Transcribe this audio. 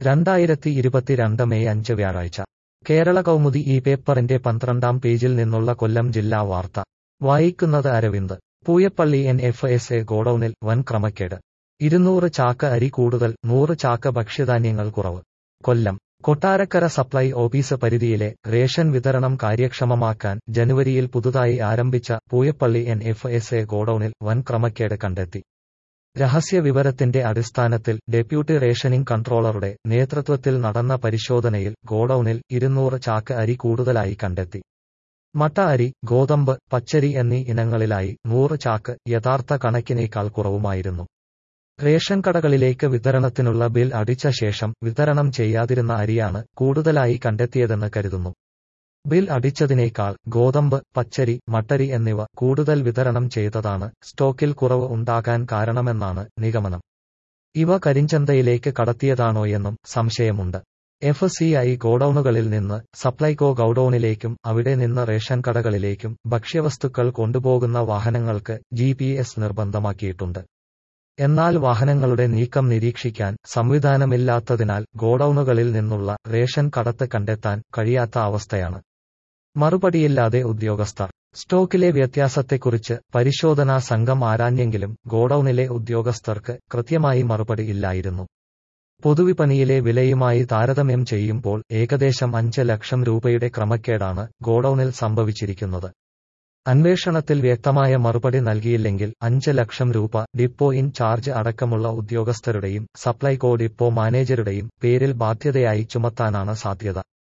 രണ്ടായിരത്തി ഇരുപത്തിരണ്ട് മെയ് അഞ്ച് വ്യാഴാഴ്ച കേരള കൗമുദി ഈ പേപ്പറിന്റെ പന്ത്രണ്ടാം പേജിൽ നിന്നുള്ള കൊല്ലം ജില്ലാ വാർത്ത വായിക്കുന്നത് Aravind Pooyappally N F S A ഗോഡൌണിൽ വൻ ക്രമക്കേട് ഇരുന്നൂറ് ചാക്ക് അരി കൂടുതൽ നൂറ് ചാക്ക് ഭക്ഷ്യധാന്യങ്ങൾ കുറവ് കൊല്ലം കൊട്ടാരക്കര സപ്ലൈ ഓഫീസ് പരിധിയിലെ റേഷൻ വിതരണം കാര്യക്ഷമമാക്കാൻ ജനുവരിയിൽ പുതുതായി ആരംഭിച്ച Pooyappally N F S A ഗോഡൌണിൽ വൻ ക്രമക്കേട് കണ്ടെത്തി രഹസ്യ വിവരത്തിന്റെ അടിസ്ഥാനത്തിൽ ഡെപ്യൂട്ടി റേഷനിംഗ് കൺട്രോളറുടെ നേതൃത്വത്തിൽ നടന്ന പരിശോധനയിൽ ഗോഡൌണിൽ ഇരുന്നൂറ് ചാക്ക് അരി കൂടുതലായി കണ്ടെത്തി മട്ട അരി ഗോതമ്പ് പച്ചരി എന്നീ ഇനങ്ങളിലായി നൂറ് ചാക്ക് യഥാർത്ഥ കണക്കിനേക്കാൾ കുറവുമായിരുന്നു റേഷൻ കടകളിലേക്ക് വിതരണത്തിനുള്ള ബിൽ അടിച്ച ശേഷം വിതരണം ചെയ്യാതിരുന്ന അരിയാണ് കൂടുതലായി കണ്ടെത്തിയതെന്ന് കരുതുന്നു ബിൽ അടിച്ചതിനേക്കാൾ ഗോതമ്പ് പച്ചരി മട്ടരി എന്നിവ കൂടുതൽ വിതരണം ചെയ്തതാണ് സ്റ്റോക്കിൽ കുറവ് ഉണ്ടാകാൻ കാരണമെന്നാണ് നിഗമനം ഇവ കരിഞ്ചന്തയിലേക്ക് കടത്തിയതാണോയെന്നും സംശയമുണ്ട് എഫ് സി ഐ ഗോഡൌണുകളിൽ നിന്ന് സപ്ലൈകോ ഗൌഡൌണിലേക്കും അവിടെ നിന്ന് റേഷൻ കടകളിലേക്കും ഭക്ഷ്യവസ്തുക്കൾ കൊണ്ടുപോകുന്ന വാഹനങ്ങൾക്ക് ജി നിർബന്ധമാക്കിയിട്ടുണ്ട് എന്നാൽ വാഹനങ്ങളുടെ നീക്കം നിരീക്ഷിക്കാൻ സംവിധാനമില്ലാത്തതിനാൽ ഗോഡൌണുകളിൽ നിന്നുള്ള റേഷൻ കടത്ത് കണ്ടെത്താൻ കഴിയാത്ത അവസ്ഥയാണ് മറുപടിയില്ലാതെ ഉദ്യോഗസ്ഥർ സ്റ്റോക്കിലെ വ്യത്യാസത്തെക്കുറിച്ച് പരിശോധനാ സംഘം ആരാഞ്ഞെങ്കിലും ഗോഡൌണിലെ ഉദ്യോഗസ്ഥർക്ക് കൃത്യമായി മറുപടി ഇല്ലായിരുന്നു പൊതുവിപണിയിലെ വിലയുമായി താരതമ്യം ചെയ്യുമ്പോൾ ഏകദേശം അഞ്ച് ലക്ഷം രൂപയുടെ ക്രമക്കേടാണ് ഗോഡൌണിൽ സംഭവിച്ചിരിക്കുന്നത് അന്വേഷണത്തിൽ വ്യക്തമായ മറുപടി നൽകിയില്ലെങ്കിൽ അഞ്ച് ലക്ഷം രൂപ ഡിപ്പോ ഇൻ ചാർജ് അടക്കമുള്ള ഉദ്യോഗസ്ഥരുടെയും സപ്ലൈകോ ഡിപ്പോ മാനേജരുടെയും പേരിൽ ബാധ്യതയായി ചുമത്താനാണ് സാധ്യത